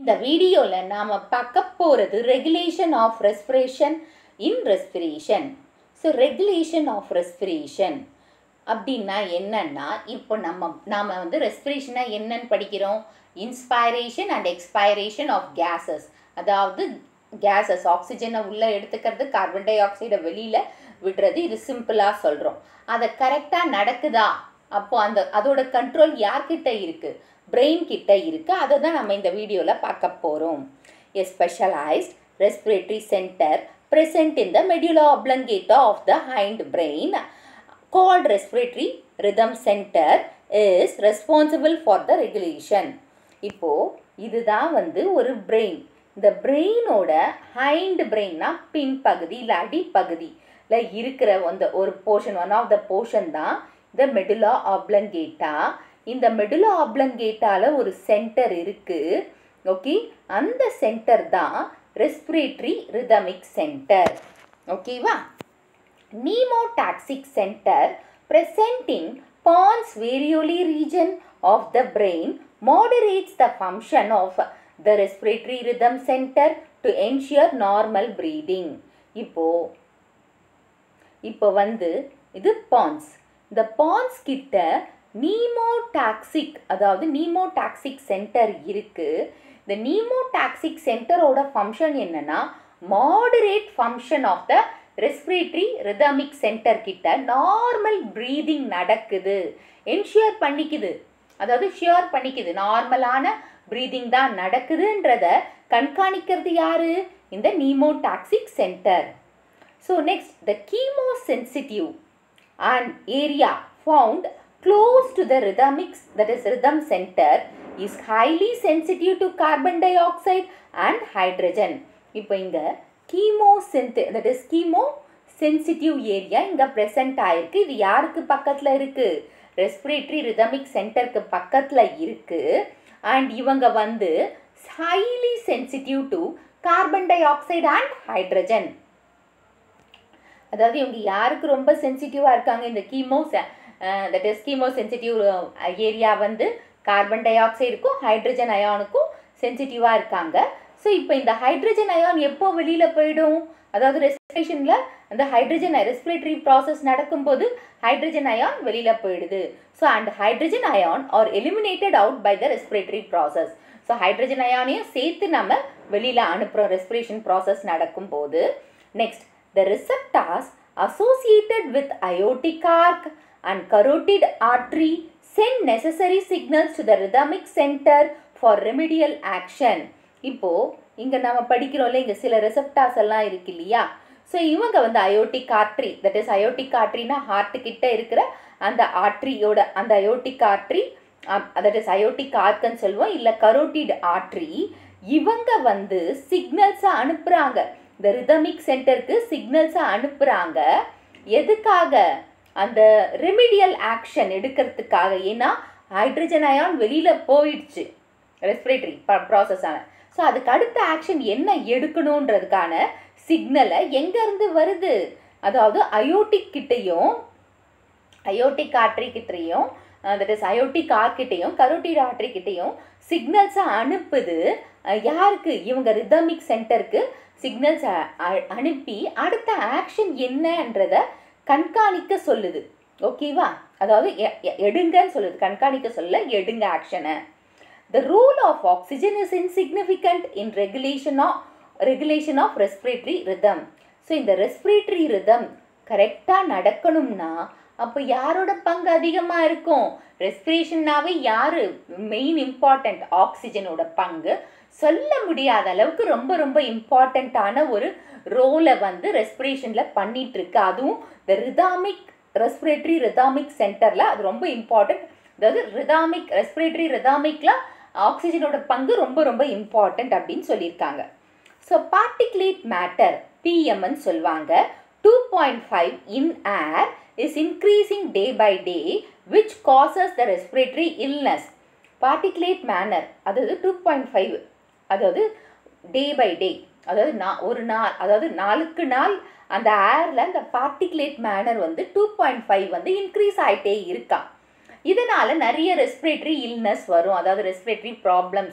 இந்த வீடியோவில் நாம் பார்க்க போகிறது regulation of respiration in respiration so regulation of respiration அப்படின்னா என்னன்னா இப்போ நம்ம நாம் வந்து ரெஸ்பிரேஷனை என்னன்னு படிக்கிறோம் inspiration and expiration of gases அதாவது கேஸஸ் ஆக்சிஜனை உள்ளே எடுத்துக்கிறது கார்பன் டை ஆக்சைடை வெளியில் விடுறது இது சிம்பிளாக சொல்கிறோம் அதை கரெக்டாக நடக்குதா அப்போ அந்த அதோட கண்ட்ரோல் யார்கிட்ட இருக்குது பிரெயின் கிட்ட இருக்குது அதை தான் நம்ம இந்த வீடியோவில் பார்க்க போகிறோம் a specialised respiratory centre present in the medulla oblongata of the hind brain called respiratory rhythm center is responsible for the regulation இப்போ இதுதான் வந்து ஒரு பிரெயின் இந்த பிரெயினோட ஹைண்ட் பிரெயின்னா பின்பகுதி இல்லை அடிப்பகுதியில் இருக்கிற அந்த ஒரு portion one of the portion தான் இந்த மெடுலா ஆப்ளங்கேட்டா இந்த மெடுலா ஆப்ளங்கேட்டாவில் ஒரு சென்டர் இருக்குது ஓகே அந்த சென்டர் தான் ரெஸ்பிரேட்டரி ரிதமிக் சென்டர் ஓகேவா pneumotaxic centre present in pons varioli region of the brain moderates the function of the respiratory rhythm center to ensure normal breathing இப்போ இப்போ வந்து இது பான்ஸ் இந்த பான்ஸ் கிட்ட நீமோடாக்சிக் அதாவது நீமோடாக்சிக் சென்டர் இருக்குது இந்த நீமோடாக்சிக் சென்டரோட ஃபங்க்ஷன் என்னன்னா moderate function of the respiratory rhythmic centre கிட்ட நார்மல் ப்ரீதிங் நடக்குது என்ஷியர் பண்ணிக்குது அதாவது ஷியர் பண்ணிக்குது நார்மலான ப்ரீதிங் தான் நடக்குதுன்றத கண்காணிக்கிறது யாரு இந்த pneumotaxic centre so next the chemosensitive and area found close to the rhythmics that is rhythm center is highly sensitive to carbon dioxide and hydrogen இப்போ இங்கே chemo sent that is chemosensitive area இங்கே present ஆயிருக்கு இது யாருக்கு பக்கத்தில் இருக்குது respiratory rhythmic சென்டருக்கு பக்கத்தில் இருக்குது அண்ட் இவங்க வந்து highly sensitive to carbon dioxide and hydrogen அதாவது இவங்க யாருக்கு ரொம்ப சென்சிட்டிவாக இருக்காங்க இந்த chemo that is chemosensitive area வந்து கார்பன் டை ஆக்சைடுக்கும் ஹைட்ரஜன் அயானுக்கும் சென்சிட்டிவாக இருக்காங்க ஸோ இப்போ இந்த ஹைட்ரஜன் அயான் எப்போ வெளியில் போயிடும் அதாவது ரெஸ்பிரேஷனில் அந்த ஹைட்ரஜன் ரெஸ்பிரேட்டரி ப்ராசஸ் நடக்கும்போது ஹைட்ரஜன் அயான் வெளியில் போயிடுது so and hydrogen ion are eliminated out by the respiratory process so hydrogen அயானையும் சேர்த்து நம்ம வெளியில் அனுப்புகிறோம் ரெஸ்பிரேஷன் ப்ராசஸ் நடக்கும்போது next the receptors associated with aortic arc and carotid artery send necessary signals to the rhythmic center for remedial action இப்போ இங்கே நம்ம படிக்கிறோம்ல இங்கே சில ரெசப்டாஸ் எல்லாம் இருக்கு இல்லையா ஸோ இவங்க வந்து aortic artery that is aortic ஆர்ட்ரினா ஹார்ட் கிட்ட இருக்கிற அந்த ஆர்ட்ரியோட அந்த aortic artery that is aortic ஆர்க்குன்னு சொல்லுவோம் இல்லை கரோட்டிட் ஆர்ட்ரி இவங்க வந்து சிக்னல்ஸை அனுப்புகிறாங்க இந்த ரிதமிக் சென்டருக்கு சிக்னல்ஸை அனுப்புகிறாங்க எதுக்காக அந்த ரெமிடியல் ஆக்ஷன் எடுக்கிறதுக்காக ஏன்னா ஹைட்ரஜன் அயான் வெளியில் போயிடுச்சு ரெஸ்பிரேட்டரி ப்ராசஸ் ஆன ஸோ அதுக்கு அடுத்த ஆக்ஷன் என்ன எடுக்கணுன்றதுக்கான சிக்னலை எங்கேருந்து வருது அதாவது அயோட்டிக் கிட்டேயும் அயோட்டிக் ஆட்ரி கிட்டேயும் தட் இஸ் அயோட்டிக் ஆர்கிட்டையும் கரோட்டிட் ஆட்ரி கிட்டேயும் சிக்னல்ஸை அனுப்புது யாருக்கு இவங்க ரிதமிக் சென்டருக்கு சிக்னல்ஸ் அனுப்பி அடுத்த ஆக்ஷன் என்னன்றத கண்காணிக்க சொல்லுது ஓகேவா அதாவது எடுங்கன்னு சொல்லுது கண்காணிக்க சொல்ல எடுங்க ஆக்ஷனை the rule of oxygen is insignificant in regulation of regulation of respiratory rhythm so இந்த ரெஸ்பிரேட்டரி ரிதம் கரெக்டாக நடக்கணும்னா அப்போ யாரோட பங்கு அதிகமாக இருக்கும் ரெஸ்பிரேஷன்னாவே யார் மெயின் இம்பார்ட்டண்ட் ஆக்சிஜனோட பங்கு சொல்ல முடியாத அளவுக்கு ரொம்ப ரொம்ப இம்பார்ட்டண்ட்டான ஒரு ரோலை வந்து ரெஸ்பிரேஷனில் பண்ணிட்டு இருக்கு அதுவும் இந்த ரிதாமிக் ரெஸ்பிரேட்டரி ரிதாமிக் சென்டரில் அது ரொம்ப இம்பார்ட்டண்ட் அதாவது ரிதாமிக் ரெஸ்பிரேட்டரி ரிதாமிக்கில் ஆக்சிஜனோட பங்கு ரொம்ப ரொம்ப இம்பார்ட்டண்ட் அப்படின்னு சொல்லியிருக்காங்க ஸோ பார்ட்டிகுலேட் மேட்டர் பிஎம்னு சொல்லுவாங்க two point five in air is increasing day by day which causes the respiratory illness particulate manner அதாவது டூ பாயிண்ட் ஃபைவ் அதாவது டே பை டே அதாவது நான் ஒரு நாள் அதாவது நாளுக்கு நாள் அந்த ஏரில் அந்த பார்ட்டிகுலேட் மேனர் வந்து டூ பாயிண்ட் ஃபைவ் வந்து இன்க்ரீஸ் ஆகிட்டே இருக்கான் இதனால் நிறைய ரெஸ்பிரேட்டரி இல்னஸ் வரும் அதாவது ரெஸ்பிரேட்டரி ப்ராப்ளம்ஸ்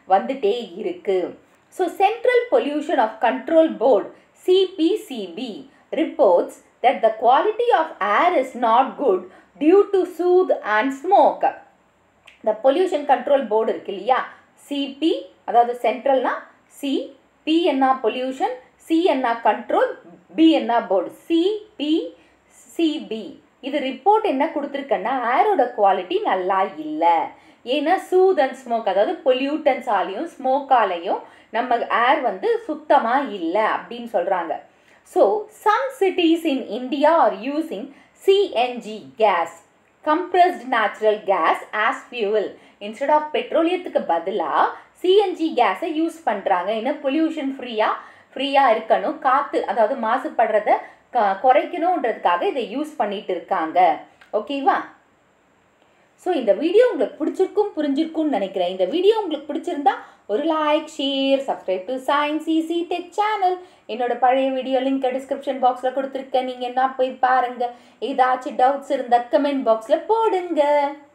வந்துட்டே இருக்கு so central pollution of control board CPCB reports that the quality of air is not good due to soot and smoke இந்த பொல்யூஷன் கண்ட்ரோல் போர்டு இருக்கு இல்லையா சிபி அதாவது சென்ட்ரல்னா சி பி என்ன பொல்யூஷன் சி என்ன control B என்ன board CP CB இது report என்ன கொடுத்துருக்கன்னா ஏரோட குவாலிட்டி நல்லா இல்லை ஏன்னா சூத் அண்ட் ஸ்மோக் அதாவது பொல்யூட்டன்ஸாலையும் ஸ்மோக்காலையும் நம்ம ஏர் வந்து சுத்தமாக இல்லை அப்படின்னு சொல்கிறாங்க so some cities in India are using CNG gas compressed natural gas as fuel instead of பெட்ரோலியத்துக்கு பதிலாக சிஎன்ஜி கேஸை யூஸ் பண்ணுறாங்க ஏன்னா பொல்யூஷன் ஃப்ரீயாக ஃப்ரீயாக இருக்கணும் காற்று அதாவது மாசுபடுறத க குறைக்கணுன்றதுக்காக இதை யூஸ் பண்ணிட்டு இருக்காங்க ஓகேவா ஸோ இந்த வீடியோ உங்களுக்கு பிடிச்சிருக்கும் புரிஞ்சிருக்கும்னு நினைக்கிறேன் இந்த வீடியோ உங்களுக்கு பிடிச்சிருந்தா ஒரு like share subscribe to Science Easy Tech channel என்னோட பழைய வீடியோ லிங்க் டிஸ்கிரிப்ஷன் பாக்ஸில் கொடுத்துருக்கேன் நீங்கள் என்ன போய் பாருங்கள் ஏதாச்சும் டவுட்ஸ் இருந்தால் கமெண்ட் பாக்ஸில் போடுங்க